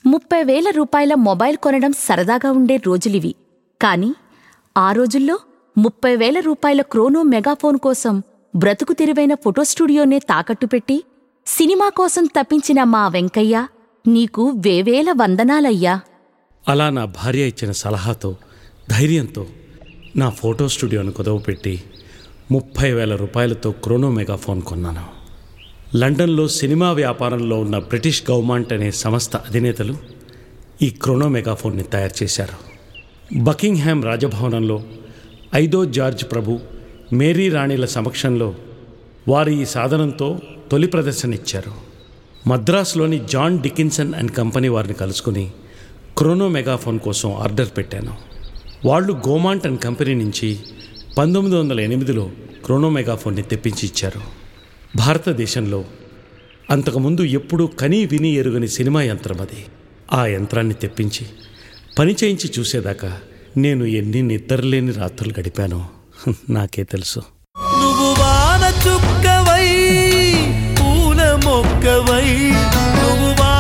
ముప్పై వేల రూపాయల మొబైల్ కొనడం సరదాగా ఉండే రోజులివి కాని ఆ రోజుల్లో ముప్పై వేల రూపాయల క్రోనో మెగాఫోన్ కోసం బ్రతుకు తెరువైన ఫోటో స్టూడియోనే తాకట్టు పెట్టి సినిమా కోసం తప్పించిన మా వెంకయ్య నీకు వేవేల వందనాలయ్యా అలా నా భార్య ఇచ్చిన సలహాతో ధైర్యంతో నా ఫోటో స్టూడియోను కుదవపెట్టి ముప్పై వేల రూపాయలతో క్రోనో మెగాఫోన్ కొన్నాను లండన్లో సినిమా వ్యాపారంలో ఉన్న బ్రిటిష్ గవర్నమెంట్ అనే సంస్థ అధినేతలు ఈ క్రోనో మెగాఫోన్ని తయారు చేశారు బకింగ్హామ్ రాజభవనంలో ఐదో జార్జ్ ప్రభు మేరీ రాణిల సమక్షంలో వారు ఈ సాధనంతో తొలి ప్రదర్శన ఇచ్చారు మద్రాసులోని జాన్ డికిన్సన్ అండ్ కంపెనీ వారిని కలుసుకుని క్రోనో మెగాఫోన్ కోసం ఆర్డర్ పెట్టాను వాళ్ళు గోమాంట్ అండ్ కంపెనీ నుంచి పంతొమ్మిది వందల ఎనిమిదిలో క్రోనో మెగాఫోన్ని తెప్పించి ఇచ్చారు భారతదేశంలో అంతకుముందు ఎప్పుడూ కనీ విని ఎరుగని సినిమా యంత్రం అది ఆ యంత్రాన్ని తెప్పించి పని చేయించి చూసేదాకా నేను ఎన్ని నిద్రలేని రాత్రులు గడిపానో నాకే తెలుసు నువ్వు వాన చుక్కవై పూల మొక్కవై నువ్వు వాన